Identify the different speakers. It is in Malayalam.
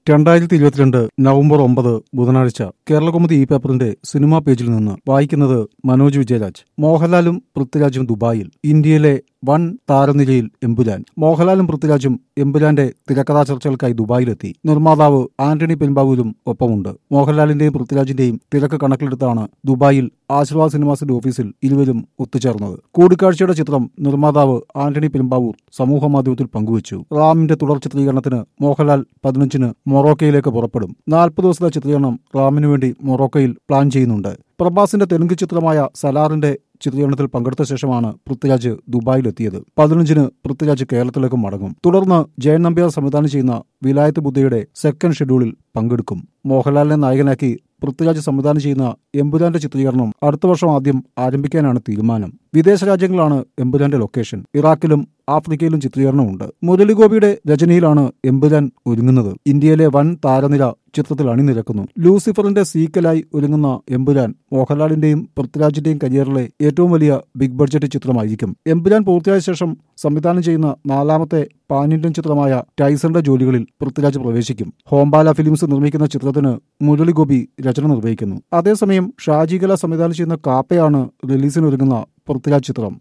Speaker 1: രണ്ടായിരത്തി ഇരുപത്തിരണ്ട് നവംബർ ഒമ്പത് ബുധനാഴ്ച കേരളകൗമുദി ഈ പേപ്പറിന്റെ സിനിമാ പേജിൽ നിന്ന് വായിക്കുന്നത് മനോജ് വിജയരാജ് മോഹൻലാലും പൃഥ്വിരാജും ദുബായിൽ ഇന്ത്യയിലെ വൻ താരനിരയിൽ എമ്പുരാൻ മോഹൻലാലും പൃഥ്വിരാജും എമ്പുരാന്റെ തിരക്കഥാ ചർച്ചകൾക്കായി ദുബായിലെത്തി നിർമ്മാതാവ് ആന്റണി പെരുമ്പാവൂരും ഒപ്പമുണ്ട് മോഹൻലാലിന്റെയും പൃഥ്വിരാജിന്റെയും തിരക്ക് കണക്കിലെടുത്താണ് ദുബായിൽ ആശീർവാദ് സിനിമാസിന്റെ ഓഫീസിൽ ഇരുവരും ഒത്തുചേർന്നത് കൂടിക്കാഴ്ചയുടെ ചിത്രം നിർമ്മാതാവ് ആന്റണി പെരുമ്പാവൂർ സമൂഹമാധ്യമത്തിൽ പങ്കുവച്ചു റാമിന്റെ തുടർ ചിത്രീകരണത്തിന് മോഹൻലാൽ പതിനഞ്ചിന് മൊറോക്കയിലേക്ക് പുറപ്പെടും നാൽപ്പത് ദിവസത്തെ ചിത്രീകരണം റാമിനു വേണ്ടി മൊറോക്കയിൽ പ്ലാൻ ചെയ്യുന്നുണ്ട് പ്രഭാസിന്റെ തെലുങ്ക് ചിത്രമായ സലാറിന്റെ ചിത്രീകരണത്തിൽ പങ്കെടുത്ത ശേഷമാണ് പൃഥ്വിരാജ് ദുബായിലെത്തിയത് പതിനഞ്ചിന് പൃഥ്വിരാജ് കേരളത്തിലേക്ക് മടങ്ങും തുടർന്ന് ജയൻ നമ്പ്യാർ സംവിധാനം ചെയ്യുന്ന വിലായത്ത് ബുദ്ധയുടെ സെക്കൻഡ് ഷെഡ്യൂളിൽ പങ്കെടുക്കും മോഹൻലാലിനെ നായകനാക്കി പൃഥ്വിരാജ് സംവിധാനം ചെയ്യുന്ന എമ്പുരാന്റെ ചിത്രീകരണം അടുത്ത വർഷം ആദ്യം ആരംഭിക്കാനാണ് തീരുമാനം വിദേശ രാജ്യങ്ങളാണ് എമ്പുരാന്റെ ലൊക്കേഷൻ ഇറാഖിലും ആഫ്രിക്കയിലും ചിത്രീകരണമുണ്ട് മുരളിഗോപിയുടെ രചനയിലാണ് എമ്പുരാൻ ഒരുങ്ങുന്നത് ഇന്ത്യയിലെ വൻ താരനിര ചിത്രത്തിൽ അണിനിരക്കുന്നു ലൂസിഫറിന്റെ സീക്കലായി ഒരുങ്ങുന്ന എമ്പുരാൻ മോഹൻലാലിന്റെയും പൃഥ്വിരാജിന്റെയും കരിയറിലെ ഏറ്റവും വലിയ ബിഗ് ബഡ്ജറ്റ് ചിത്രമായിരിക്കും എമ്പുരാൻ പൂർത്തിയായ ശേഷം സംവിധാനം ചെയ്യുന്ന നാലാമത്തെ പാൻ ഇന്ത്യൻ ചിത്രമായ ടൈസന്റെ ജോലികളിൽ പൃഥ്വിരാജ് പ്രവേശിക്കും ഹോംബാല ഫിലിംസ് നിർമ്മിക്കുന്ന ചിത്രത്തിന് മുരളിഗോപി രചന നിർവഹിക്കുന്നു അതേസമയം ഷാജികല സംവിധാനം ചെയ്യുന്ന കാപ്പയാണ് റിലീസിനൊരുങ്ങുന്ന പൃഥ്വിരാജ് ചിത്രം